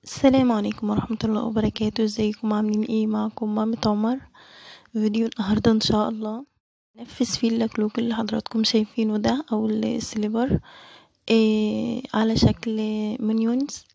السلام عليكم ورحمة الله وبركاته ازيكم عاملين ايه معكم مامة عمر فيديو النهاردة ان شاء الله نفذ فيه اللكلوك اللي حضراتكم شايفينه ده او السليبر إيه على شكل مينيونز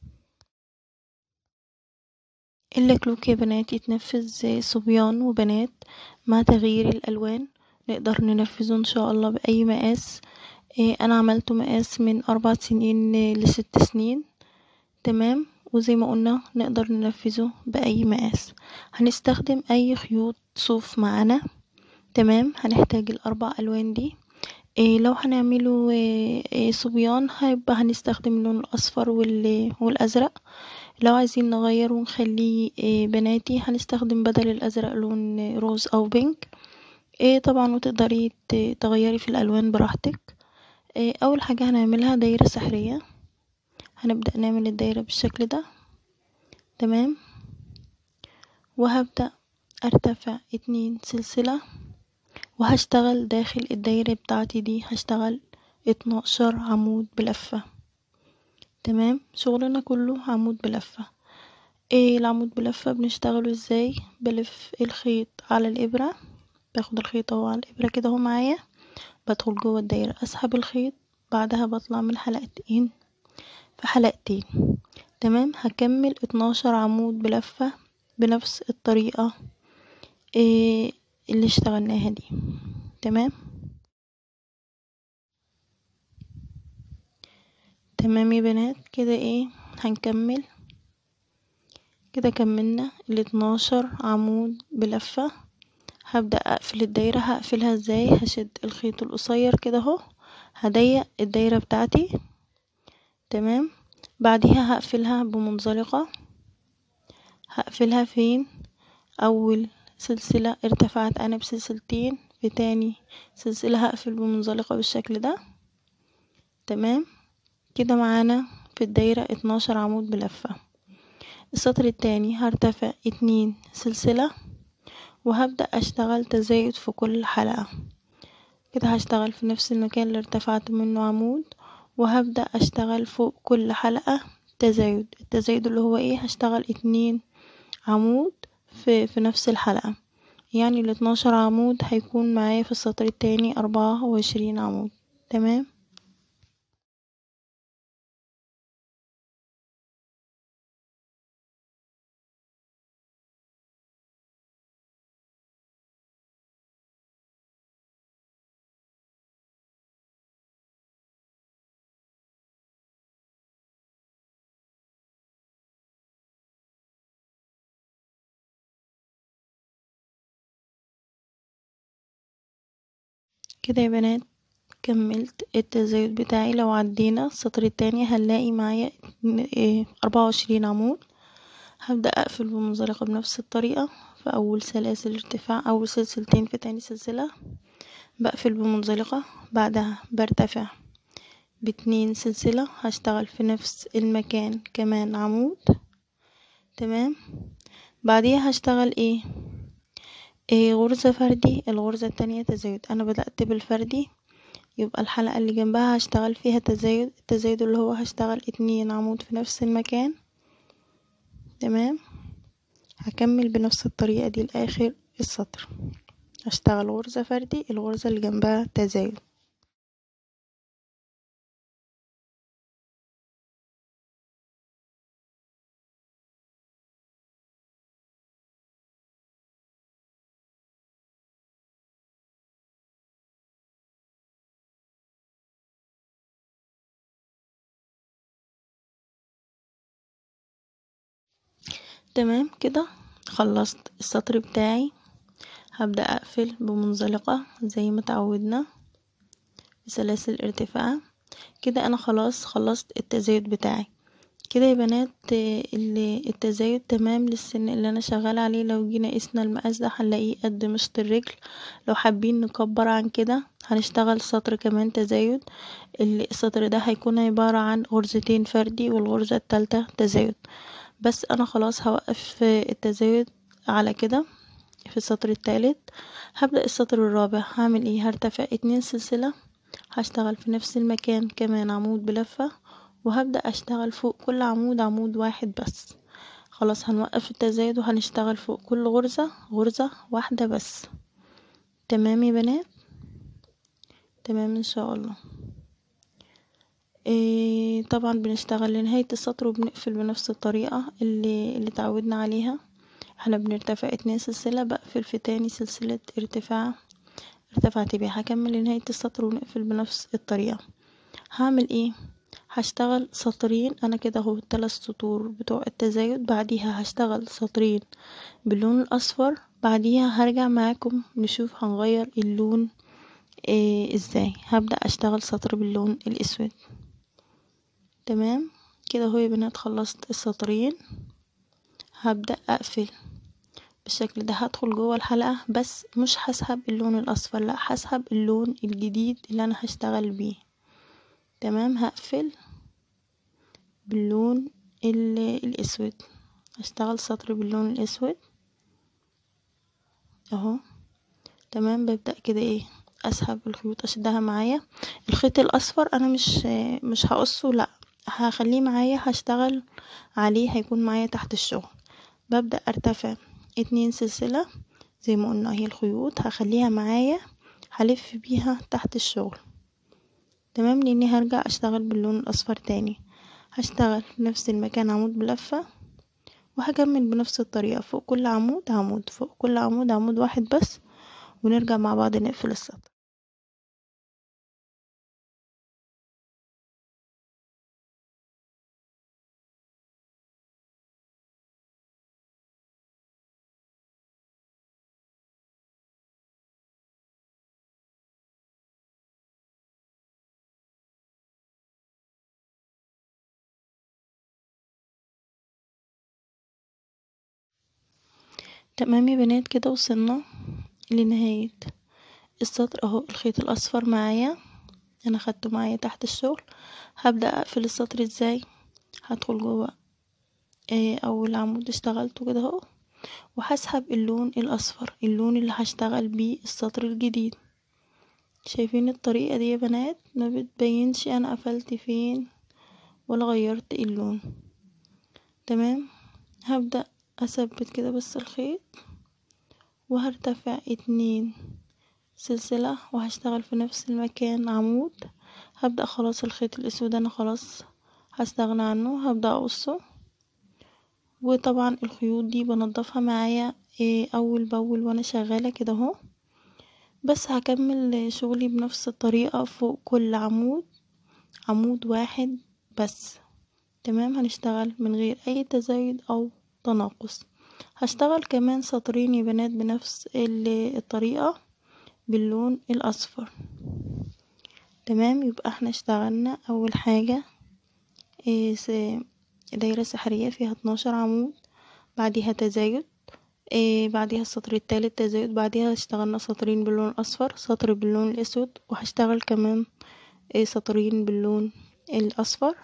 اللكلوك يا بنات يتنفذ صبيان وبنات مع تغيير الالوان نقدر ننفذه ان شاء الله باي مقاس إيه انا عملته مقاس من اربع سنين لست سنين تمام وزي ما قلنا نقدر ننفذه بأي مقاس هنستخدم أي خيوط صوف معانا تمام هنحتاج الأربع ألوان دي إيه لو هنعمله إيه صبيان هيبقى هنستخدم اللون الأصفر والأزرق لو عايزين نغير ونخليه إيه بناتي هنستخدم بدل الأزرق لون روز أو بينك إيه طبعا وتقدري تغيري في الألوان براحتك إيه أول حاجة هنعملها دايرة سحرية هنبدأ نعمل الدايرة بالشكل ده تمام وهبدأ ارتفع اتنين سلسلة وهشتغل داخل الدايرة بتاعتي دي هشتغل اتناشر عمود بلفة تمام شغلنا كله عمود بلفة ايه العمود بلفة بنشتغله ازاي بلف الخيط على الابرة باخد الخيط اهو على الابرة كده اهو معايا بدخل جوه الدايرة اسحب الخيط بعدها بطلع من حلقتين في حلقتين تمام هكمل اتناشر عمود بلفة بنفس الطريقة إيه اللي اشتغلناها دي تمام تمام يا بنات كده ايه هنكمل كده كملنا الاتناشر عمود بلفة هبدأ اقفل الدايرة هقفلها ازاي هشد الخيط القصير كده اهو هضيق الدايرة بتاعتي تمام بعديها هقفلها بمنزلقة هقفلها فين اول سلسلة ارتفعت انا بسلسلتين في تاني سلسلة هقفل بمنزلقة بالشكل ده تمام كده معانا في الدايرة اتناشر عمود بلفة السطر التاني هرتفع اتنين سلسلة وهبدأ اشتغل تزايد في كل حلقة كده هشتغل في نفس المكان اللي ارتفعت منه عمود وهبدأ اشتغل فوق كل حلقة تزايد التزايد اللي هو ايه هشتغل اتنين عمود في, في نفس الحلقة يعني الاتناشر عمود هيكون معايا في السطر التاني اربعة وعشرين عمود تمام كده يا بنات كملت التزايد بتاعي لو عدينا السطر التاني هنلاقي معايا اربعة وعشرين عمود هبدأ اقفل بمنزلقة بنفس الطريقة في اول سلاسل ارتفاع اول سلسلتين في تاني سلسلة بقفل بمنزلقة بعدها برتفع باتنين سلسلة هشتغل في نفس المكان كمان عمود تمام بعديها هشتغل ايه إيه غرزة فردي الغرزة التانية تزايد انا بدأت بالفردي يبقى الحلقة اللي جنبها هشتغل فيها تزايد التزايد اللي هو هشتغل اتنين عمود في نفس المكان تمام هكمل بنفس الطريقة دي لاخر السطر هشتغل غرزة فردي الغرزة اللي جنبها تزايد تمام كده خلصت السطر بتاعي هبدأ اقفل بمنزلقة زي ما تعودنا بسلاسل ارتفاع كده انا خلاص خلصت التزايد بتاعي كده يا بنات التزايد تمام للسن اللي انا شغالة عليه لو جينا قسنا المقاس ده هنلاقيه قد مشط الرجل لو حابين نكبر عن كده هنشتغل سطر كمان تزايد السطر ده هيكون عبارة عن غرزتين فردي والغرزة التالتة تزايد بس انا خلاص هوقف التزايد على كده في السطر التالت هبدأ السطر الرابع هعمل ايه هرتفع اتنين سلسلة هشتغل في نفس المكان كمان عمود بلفة وهبدأ اشتغل فوق كل عمود عمود واحد بس خلاص هنوقف التزايد وهنشتغل فوق كل غرزة غرزة واحدة بس تمام يا بنات تمام ان شاء الله إيه طبعا بنشتغل لنهاية السطر وبنقفل بنفس الطريقة اللي اللي اتعودنا عليها احنا بنرتفع اتنين سلسلة بقفل في تاني سلسلة ارتفاع ارتفعت بيها هكمل لنهاية السطر ونقفل بنفس الطريقة هعمل ايه هشتغل سطرين انا كده اهو التلات سطور بتوع التزايد بعديها هشتغل سطرين باللون الاصفر بعديها هرجع معاكم نشوف هنغير اللون إيه ازاي هبدأ اشتغل سطر باللون الاسود تمام كده اهو يا بنات خلصت السطرين هبدأ اقفل بالشكل ده هدخل جوه الحلقة بس مش هسحب اللون الاصفر لا هسحب اللون الجديد اللي انا هشتغل بيه تمام هقفل باللون الاسود هشتغل سطر باللون الاسود اهو تمام ببدأ كده ايه اسحب الخيوط اشدها معايا الخيط الاصفر انا مش مش هقصه لا هخليه معايا هشتغل عليه هيكون معايا تحت الشغل ببدأ ارتفع اتنين سلسلة زي ما قلنا اهي الخيوط هخليها معايا هلف بيها تحت الشغل تمام لاني هرجع اشتغل باللون الاصفر تاني هشتغل في نفس المكان عمود بلفة وهكمل بنفس الطريقة فوق كل عمود عمود فوق كل عمود عمود واحد بس ونرجع مع بعض نقفل السطر تمام يا بنات كده وصلنا لنهاية السطر اهو الخيط الاصفر معايا انا خدته معايا تحت الشغل هبدأ اقفل السطر ازاي هدخل جوه ايه اول عمود اشتغلته كده اهو وهسحب اللون الاصفر اللون اللي هشتغل بيه السطر الجديد شايفين الطريقة دي يا بنات ما بتبينش انا قفلت فين ولا غيرت اللون تمام هبدأ اثبت كده بس الخيط وهرتفع اتنين سلسلة وهشتغل في نفس المكان عمود هبدأ خلاص الخيط الاسود انا خلاص هستغنى عنه هبدأ اقصه وطبعا الخيوط دي بنضفها معايا ايه اول باول وانا شغالة كده اهو بس هكمل شغلي بنفس الطريقة فوق كل عمود عمود واحد بس تمام هنشتغل من غير اي تزايد او تناقص هشتغل كمان سطرين يا بنات بنفس الطريقة باللون الاصفر تمام يبقى احنا اشتغلنا اول حاجة ايه دايرة سحرية فيها اتناشر عمود بعديها تزايد إيه بعديها السطر التالت تزايد بعديها اشتغلنا سطرين باللون الاصفر سطر باللون الاسود وهشتغل كمان إيه سطرين باللون الاصفر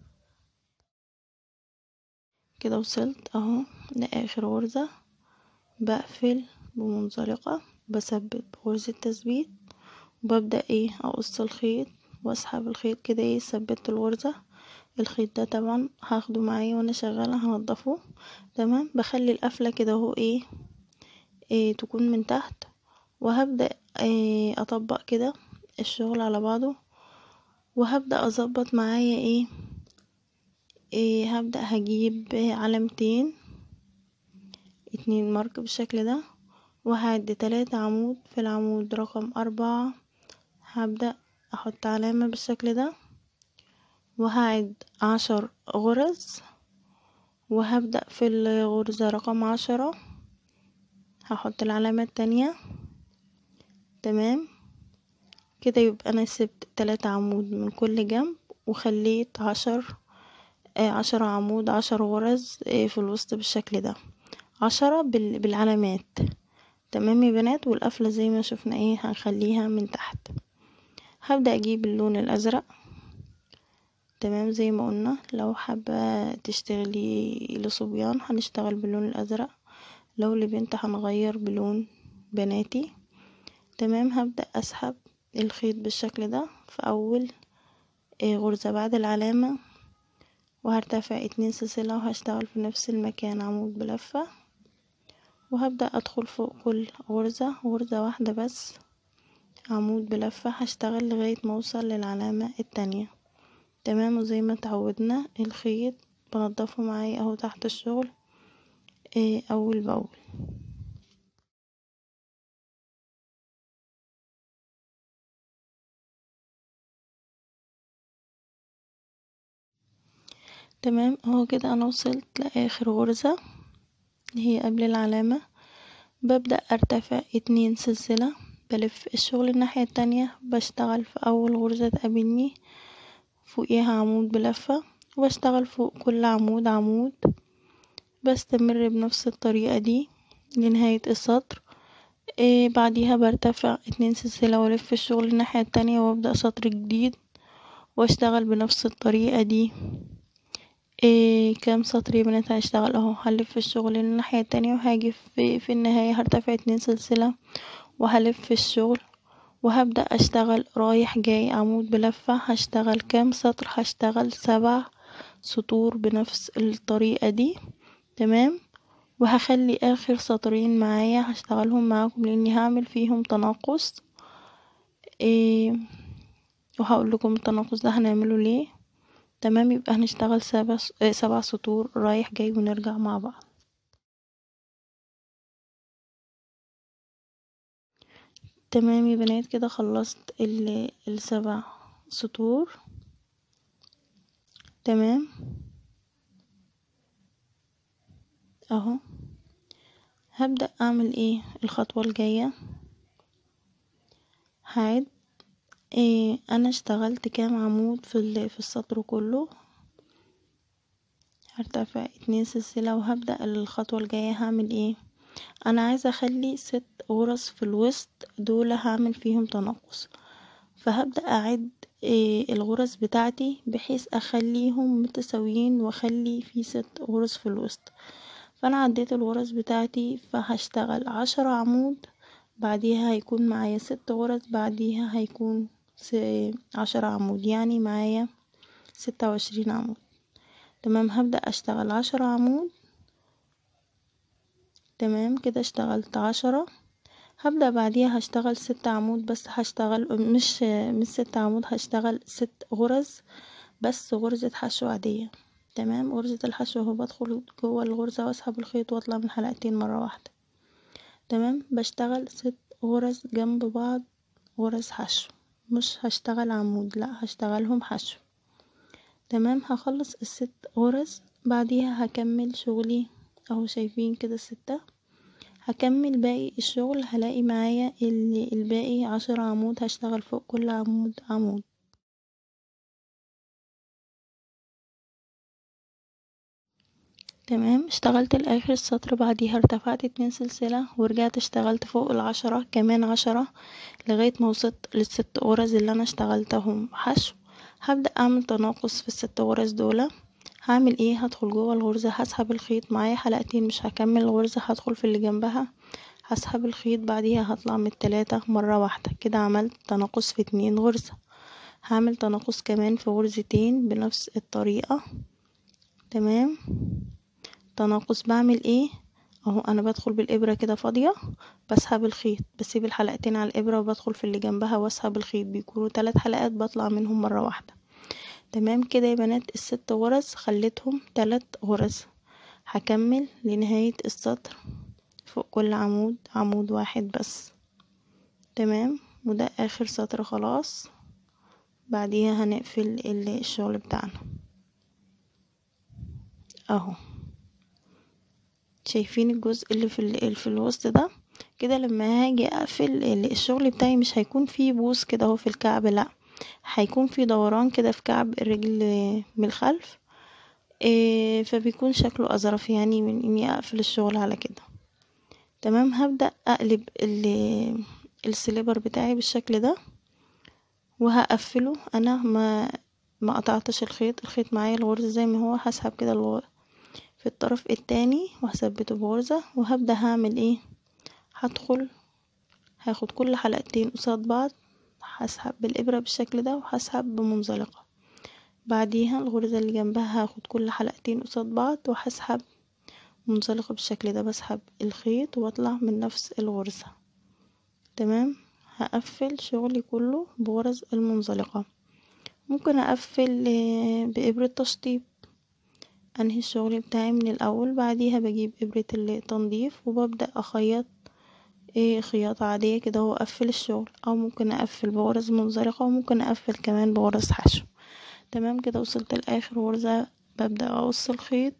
كده وصلت اهو لاخر غرزة بقفل بمنزلقة بثبت بغرزة تثبيت وببدأ ايه اقص الخيط واسحب الخيط كده ايه ثبت الغرزة الخيط ده طبعا هاخده معايا وانا شغالة هنضفه تمام بخلي القفلة كده اهو ايه, إيه تكون من تحت وهبدأ إيه اطبق كده الشغل على بعضه وهبدأ اظبط معايا ايه, إيه هبدأ هجيب علامتين اتنين مارك بالشكل ده وهعد تلاتة عمود في العمود رقم أربعة هبدأ احط علامة بالشكل ده وهعد عشر غرز وهبدأ في الغرزة رقم عشرة هحط العلامة التانية تمام كده يبقى انا سبت تلاتة عمود من كل جنب وخليت عشر آه عشرة عمود عشر غرز آه في الوسط بالشكل ده عشرة بالعلامات تمام يا بنات والقفلة زي ما شفنا ايه هنخليها من تحت هبدأ اجيب اللون الازرق تمام زي ما قلنا لو حابة تشتغلي لصبيان هنشتغل باللون الازرق لو لبنت هنغير بلون بناتي تمام هبدأ اسحب الخيط بالشكل ده في اول غرزة بعد العلامة وهرتفع اتنين سلسلة وهشتغل في نفس المكان عمود بلفة وهبدأ ادخل فوق كل غرزة غرزة واحدة بس عمود بلفة هشتغل لغاية ما اوصل للعلامة التانية تمام وزي ما اتعودنا الخيط بنضفه معايا اهو تحت الشغل ايه اول باول تمام اهو كده انا وصلت لاخر غرزة اللي هي قبل العلامة ببدأ ارتفع اتنين سلسلة بلف الشغل الناحية التانية بشتغل في اول غرزة تقابلني فوقيها عمود بلفة وبشتغل فوق كل عمود عمود بستمر بنفس الطريقة دي لنهاية السطر إيه بعديها برتفع اتنين سلسلة والف الشغل الناحية التانية وابدأ سطر جديد واشتغل بنفس الطريقة دي إيه كام سطر يا بنات هشتغل اهو هلف الشغل الناحية التانية وهاجي في, في النهاية هرتفع اتنين سلسلة وهلف الشغل وهبدأ اشتغل رايح جاي عمود بلفة هشتغل كام سطر هشتغل سبع سطور بنفس الطريقة دي تمام وهخلي اخر سطرين معايا هشتغلهم معاكم لاني هعمل فيهم تناقص إيه وهقول لكم التناقص ده هنعمله ليه تمام يبقى هنشتغل سبع سبع سطور رايح جاي ونرجع مع بعض تمام يا بنات كده خلصت السبع سطور تمام اهو هبدأ اعمل ايه الخطوة الجاية هعد إيه انا اشتغلت كام عمود في, في السطر كله هرتفع اتنين سلسلة وهبدأ الخطوة الجاية هعمل ايه انا عايزة اخلي ست غرز في الوسط دول هعمل فيهم تناقص فهبدأ اعد إيه الغرز بتاعتي بحيث اخليهم متساويين واخلي في ست غرز في الوسط فانا عديت الغرز بتاعتي فهشتغل عشرة عمود بعديها هيكون معايا ست غرز بعديها هيكون عشرة عمود يعني معايا ستة وعشرين عمود تمام هبدأ اشتغل عشرة عمود تمام كده اشتغلت عشرة هبدأ بعديها هشتغل ست عمود بس هشتغل مش مش ست عمود هشتغل ست غرز بس غرزة حشو عادية تمام غرزة الحشو اهو بدخل جوه الغرزة واسحب الخيط واطلع من حلقتين مرة واحدة تمام بشتغل ست غرز جنب بعض غرز حشو مش هشتغل عمود لا هشتغلهم حشو تمام هخلص الست غرز بعديها هكمل شغلي اهو شايفين كده ستة هكمل باقي الشغل هلاقي معايا الباقي عشر عمود هشتغل فوق كل عمود عمود تمام اشتغلت لاخر السطر بعديها ارتفعت اتنين سلسلة ورجعت اشتغلت فوق العشرة كمان عشرة لغاية ما وصلت للست غرز اللي انا اشتغلتهم حشو هبدأ اعمل تناقص في الست غرز دول هعمل ايه هدخل جوه الغرزة هسحب الخيط معايا حلقتين مش هكمل الغرزة هدخل في اللي جنبها هسحب الخيط بعديها هطلع من التلاتة مرة واحدة كده عملت تناقص في اتنين غرزة هعمل تناقص كمان في غرزتين بنفس الطريقة تمام تناقص بعمل ايه اهو انا بدخل بالابرة كده فاضية بسحب الخيط بسيب الحلقتين على الابرة وبدخل في اللي جنبها واسحب الخيط بيكونوا تلات حلقات بطلع منهم مرة واحدة تمام كده يا بنات الست غرز خليتهم تلات غرز هكمل لنهاية السطر فوق كل عمود عمود واحد بس تمام وده اخر سطر خلاص بعديها هنقفل الشغل بتاعنا اهو شايفين الجزء اللي في اللي في الوسط ده كده لما هاجي اقفل الشغل بتاعي مش هيكون فيه بوس كده اهو في الكعب لا هيكون في دوران كده في كعب الرجل من الخلف إيه فبيكون شكله اظرف يعني من اني اقفل الشغل على كده تمام هبدأ اقلب السليبر بتاعي بالشكل ده وهقفله انا ما ما قطعتش الخيط الخيط معايا الغرزة زي ما هو هسحب كده في الطرف التاني وهثبته بغرزة وهبدأ هعمل ايه هدخل هاخد كل حلقتين قصاد بعض هسحب بالإبرة بالشكل ده وهسحب بمنزلقة بعديها الغرزة اللي جنبها هاخد كل حلقتين قصاد بعض وهسحب منزلقة بالشكل ده بسحب الخيط واطلع من نفس الغرزة تمام هقفل شغلي كله بغرز المنزلقة ممكن اقفل بإبرة تشطيب انهي الشغل بتاعي من الاول بعديها بجيب ابرة التنظيف وببدأ اخيط ايه خياطة عادية كده واقفل الشغل او ممكن اقفل بغرز منزلقة وممكن اقفل كمان بغرز حشو تمام كده وصلت لاخر غرزة ببدأ اقص الخيط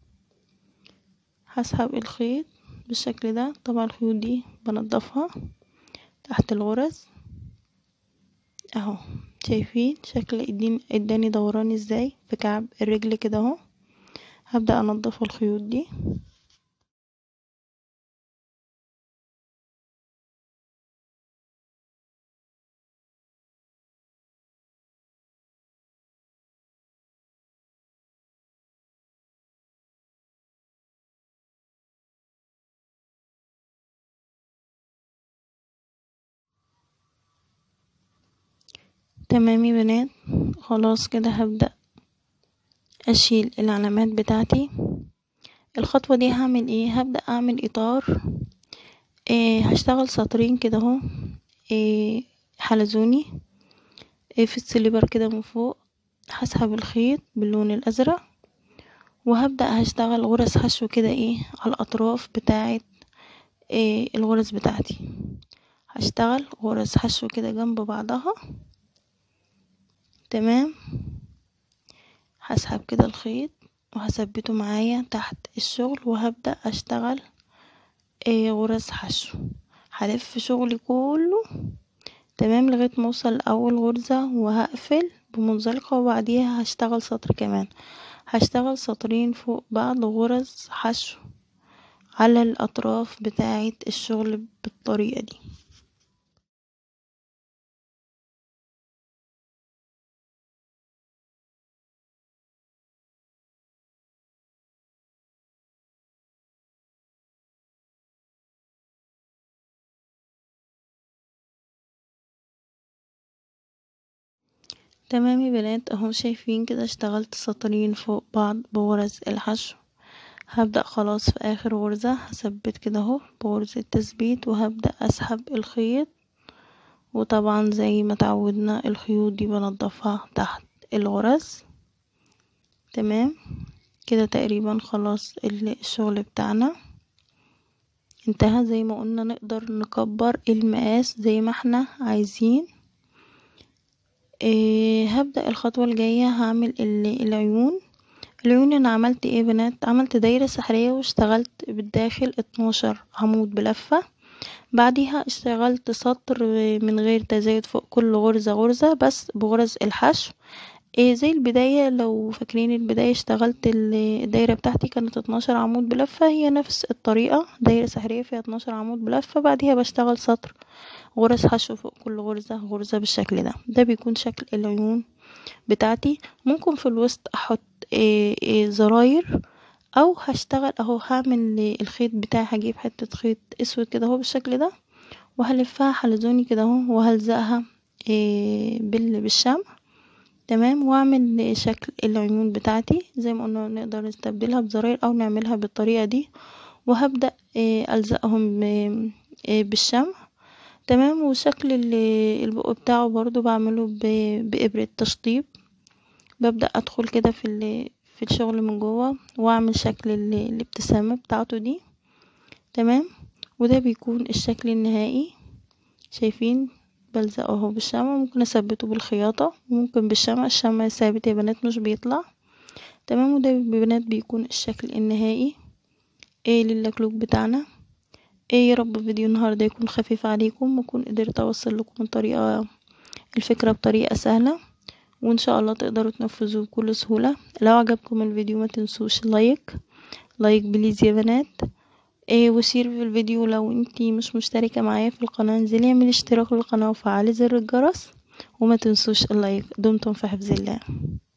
هسحب الخيط بالشكل ده طبعا الخيوط دي بنضفها تحت الغرز اهو شايفين شكل ايدين اداني دوران ازاي في كعب الرجل كده اهو هبدأ انضف الخيوط دي تمام يا بنات خلاص كده هبدأ اشيل العلامات بتاعتي الخطوة دي هعمل ايه هبدأ اعمل اطار إيه هشتغل سطرين كده اهو إيه حلزوني إيه في السليبر كده من فوق هسحب الخيط باللون الازرق وهبدأ هشتغل غرز حشو كده ايه على الاطراف بتاعت إيه الغرز بتاعتي هشتغل غرز حشو كده جنب بعضها تمام هسحب كده الخيط وهثبته معايا تحت الشغل وهبدأ اشتغل ايه غرز حشو هلف شغلي كله تمام لغاية ما اوصل لاول غرزة وهقفل بمنزلقة وبعديها هشتغل سطر كمان هشتغل سطرين فوق بعض غرز حشو على الاطراف بتاعة الشغل بالطريقة دي تمام يا بنات اهو شايفين كده اشتغلت سطرين فوق بعض بغرز الحشو هبدأ خلاص في اخر غرزة هثبت كده اهو بغرزة تثبيت وهبدأ اسحب الخيط وطبعا زي ما تعودنا الخيوط دي بنضفها تحت الغرز تمام كده تقريبا خلاص الشغل بتاعنا انتهى زي ما قلنا نقدر نكبر المقاس زي ما احنا عايزين إيه هبدأ الخطوة الجاية هعمل العيون العيون انا عملت ايه بنات عملت دايرة سحرية واشتغلت بالداخل اتناشر عمود بلفة بعديها اشتغلت سطر من غير تزايد فوق كل غرزة غرزة بس بغرز الحشو إيه زي البداية لو فاكرين البداية اشتغلت الدايرة بتاعتي كانت اتناشر عمود بلفة هي نفس الطريقة دايرة سحرية فيها اتناشر عمود بلفة بعديها بشتغل سطر غرز حشو فوق كل غرزة غرزة بالشكل ده ده بيكون شكل العيون بتاعتي ممكن في الوسط احط إيه إيه زراير او هشتغل اهو هعمل الخيط بتاعي هجيب حتة خيط اسود كده اهو بالشكل ده وهلفها حلزوني كده اهو وهلزقها إيه بالشمع تمام واعمل شكل العيون بتاعتي زي ما قلنا نقدر نستبدلها بزراير او نعملها بالطريقة دي وهبدأ الزقهم بالشمع تمام وشكل البق بتاعه برضو بعمله بإبرة تشطيب ببدأ ادخل كده في في الشغل من جوه واعمل شكل الابتسامة بتاعته دي تمام وده بيكون الشكل النهائي شايفين بلزقه اهو بالشمع ممكن اثبته بالخياطة وممكن بالشمع الشمع ثابت يا بنات مش بيطلع تمام وده بنات بيكون الشكل النهائي ايه للكلوك بتاعنا ايه يا رب فيديو النهاردة يكون خفيف عليكم واكون قدرت اوصل لكم الطريقة الفكرة بطريقة سهلة وان شاء الله تقدروا تنفذوه بكل سهولة لو عجبكم الفيديو ما تنسوش لايك لايك بليز يا بنات إيه وشير في الفيديو لو انتي مش مشتركة معايا في القناة انزلي اعملي اشتراك للقناة وفعلي زر الجرس وما تنسوش اللايك دمتم في حفظ الله